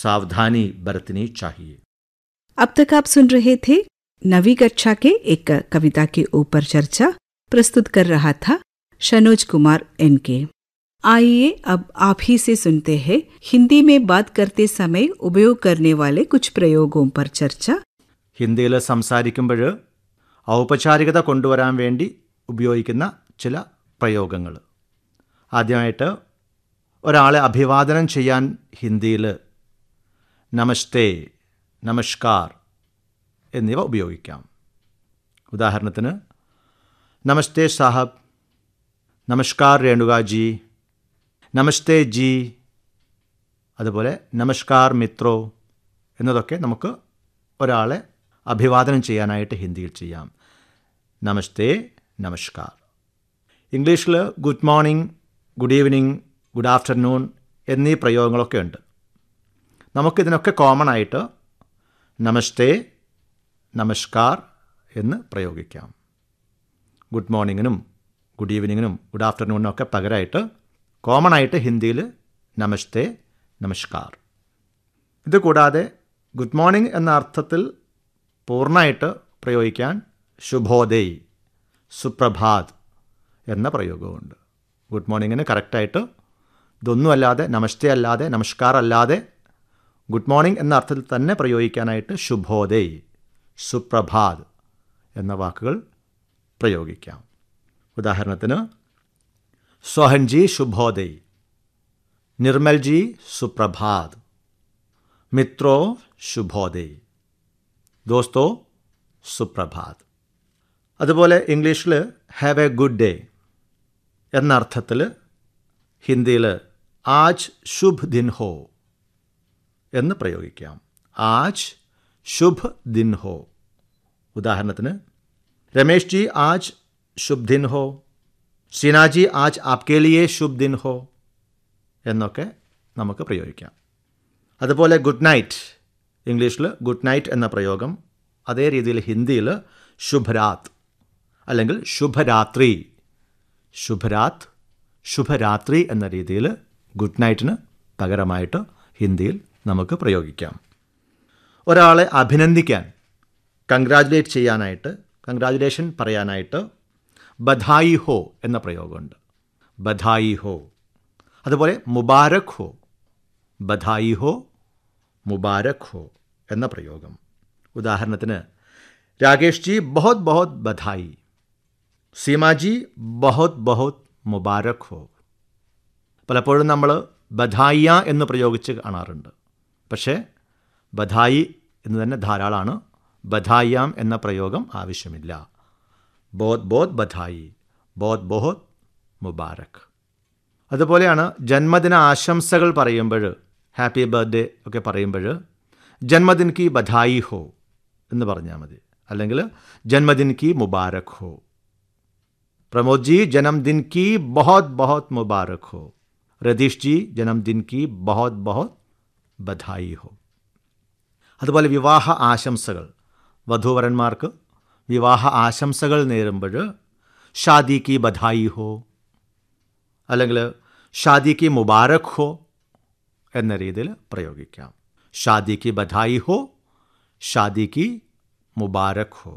सावधानी बरतनी चाहिए अब तक आप सुन रहे थे नवी कक्षा के एक कविता के ऊपर चर्चा प्रस्तुत कर रहा था शनोज कुमार एन के आइए अब आप ही से सुनते हैं हिंदी में बात करते समय उपयोग करने वाले कुछ प्रयोगों पर चर्चा ഹിന്ദിയിൽ സംസാരിക്കുമ്പോൾ ഔപചാരികത കൊണ്ടുവരാൻ വേണ്ടി ഉപയോഗിക്കുന്ന ചില പ്രയോഗങ്ങൾ ആദ്യമായിട്ട് ഒരാളെ അഭിവാദനം ചെയ്യാൻ ഹിന്ദിയിൽ നമസ്തേ നമസ്കാർ എന്നിവ ഉപയോഗിക്കാം ഉദാഹരണത്തിന് നമസ്തേ സാഹബ് നമസ്കാർ രേണുകാജി നമസ്തേ ജി അതുപോലെ നമസ്കാർ മിത്രോ എന്നതൊക്കെ നമുക്ക് ഒരാളെ അഭിവാദനം ചെയ്യാനായിട്ട് ഹിന്ദിയിൽ ചെയ്യാം നമസ്തേ നമസ്കാർ ഇംഗ്ലീഷിൽ good morning good evening good afternoon എന്നീ പ്രയോഗങ്ങളൊക്കെ ഉണ്ട് നമുക്കിതിനൊക്കെ കോമൺ ആയിട്ട് നമസ്തേ നമസ്കാർ എന്ന് പ്രയോഗിക്കാം ഗുഡ് മോർണിങ്ങിനും ഗുഡ് ഈവനിങ്ങിനും ഗുഡ് ആഫ്റ്റർനൂണിനും ഒക്കെ പകരമായിട്ട് കോമൺ ആയിട്ട് ഹിന്ദിയിൽ നമസ്തേ നമസ്കാർ ഇത് കൂടാതെ ഗുഡ് മോർണിംഗ് എന്ന അർത്ഥത്തിൽ പൂർണ്ണമായിട്ട് പ്രയോഗിക്കാൻ ശുഭോദയ് സുപ്രഭാത് എന്ന പ്രയോഗമുണ്ട് ഗുഡ് മോർണിംഗിന് കറക്റ്റായിട്ട് ഇതൊന്നുമല്ലാതെ നമസ്തേ അല്ലാതെ നമസ്കാർ അല്ലാതെ ഗുഡ് മോർണിംഗ് എന്ന അർത്ഥത്തിൽ തന്നെ പ്രയോഗിക്കാനായിട്ട് ശുഭോദയ് സുപ്രഭാത് എന്ന വാക്കുകൾ പ്രയോഗിക്കാം ഉദാഹരണത്തിന് സോഹൻജി ശുഭോദയ് നിർമ്മൽജി സുപ്രഭാത് മിത്രോ ശുഭോദയ് ദോസ്തോ സുപ്രഭാത് അതുപോലെ ഇംഗ്ലീഷിൽ ഹാവ് എ ഗുഡ് ഡേ എന്ന അർത്ഥത്തിൽ ഹിന്ദിയിൽ ആജ് ശുഭ് ദിൻ ഹോ എന്ന് പ്രയോഗിക്കാം ആജ് ശുഭ് ദിൻ ഹോ ഉദാഹരണത്തിന് രമേഷ് ജി ആജ് ശുഭ് ദിൻ ഹോ സീനാജി ആജ് ആപ്കെ ലിയേ ശുഭ് ദിൻ ഹോ എന്നൊക്കെ നമുക്ക് പ്രയോഗിക്കാം അതുപോലെ ഗുഡ് നൈറ്റ് ഇംഗ്ലീഷിൽ ഗുഡ് നൈറ്റ് എന്ന പ്രയോഗം അതേ രീതിയിൽ ഹിന്ദിയിൽ ശുഭരാത് അല്ലെങ്കിൽ ശുഭരാത്രി ശുഭരാത് ശുഭരാത്രി എന്ന രീതിയിൽ ഗുഡ് നൈറ്റിന് പകരമായിട്ട് ഹിന്ദിയിൽ നമുക്ക് പ്രയോഗിക്കാം ഒരാളെ അഭിനന്ദിക്കാൻ കൺഗ്രാജുലേറ്റ് ചെയ്യാനായിട്ട് കൺഗ്രാജുലേഷൻ പറയാനായിട്ട് ബധായി ഹോ എന്ന പ്രയോഗമുണ്ട് ബധായി ഹോ അതുപോലെ മുബാരക് ഹോ ബധായി ഹോ മുബാരക് ഹോ എന്ന പ്രയോഗം ഉദാഹരണത്തിന് രാകേഷ് ജി ബഹുത് ബഹുത് ബധായി സീമാജി ബഹുത് ബഹുത് മുബാരക് ഹോ പലപ്പോഴും നമ്മൾ ബധായിയ എന്ന് പ്രയോഗിച്ച് കാണാറുണ്ട് പക്ഷേ ബധായി എന്ന് തന്നെ ധാരാളമാണ് ബധായിയാം എന്ന പ്രയോഗം ആവശ്യമില്ല ബോത് ബോത് ബധായി ബോത് ബോഹത് മുബാരക് അതുപോലെയാണ് ജന്മദിന ആശംസകൾ പറയുമ്പോൾ ഹാപ്പി ബർത്ത്ഡേ ഒക്കെ പറയുമ്പോൾ ജന്മദിൻ കി ബധായി ഹോ എന്ന് പറഞ്ഞാൽ മതി അല്ലെങ്കിൽ ജന്മദിൻ കി മുബാരക് ഹോ പ്രമോദ് ജി ജന്മദിൻ കി ബഹുത് ബഹുത് മുബാരക് ഹോ രതീഷ് ജി ജന്മദിൻ കി ബഹുത് ബഹുത് ബധായി ഹോ അതുപോലെ വിവാഹ ആശംസകൾ വധൂവരന്മാർക്ക് വിവാഹ ആശംസകൾ നേരുമ്പോൾ ഷാദി കി ബധായി ഹോ അല്ലെങ്കിൽ ഷാദി കി മുബാരക് ഹോ എന്ന രീതിയിൽ പ്രയോഗിക്കാം ഷാദി കി ബധായി ഹോ ഷാദി കി മുബാരക് ഹോ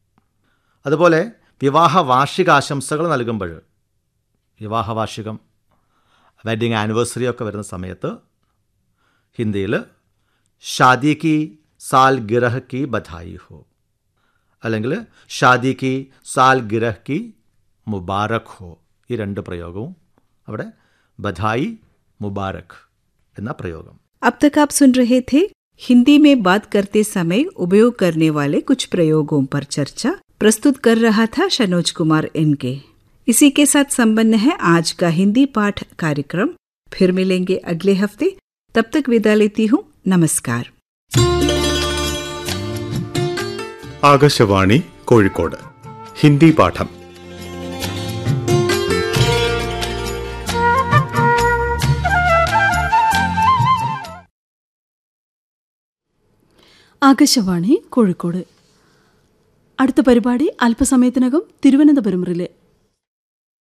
അതുപോലെ വിവാഹ വാർഷികാശംസകൾ നൽകുമ്പോൾ വിവാഹ വാർഷികം വെഡിങ് ആനിവേഴ്സറി ഒക്കെ വരുന്ന സമയത്ത് ഹിന്ദിയിൽ ഷാദി കി സാൽ ഗിറഹ് കി ബധായി ഹോ അല്ലെങ്കിൽ ഷാദി കി സാൽ ഗിറഹ് കി മുബാരക് ഹോ ഈ രണ്ട് പ്രയോഗവും അവിടെ ബധായി മുബാരക് എന്ന പ്രയോഗം अब तक आप सुन रहे थे हिंदी में बात करते समय उपयोग करने वाले कुछ प्रयोगों पर चर्चा प्रस्तुत कर रहा था शनोज कुमार इनके इसी के साथ संपन्न है आज का हिंदी पाठ कार्यक्रम फिर मिलेंगे अगले हफ्ते तब तक विदा लेती हूँ नमस्कार ആകാശവാണി കോഴിക്കോട് ഹിന്ദി പാഠം ആകാശവാണി കോഴിക്കോട് അടുത്ത പരിപാടി അല്പസമയത്തിനകം തിരുവനന്തപുരം റിലേ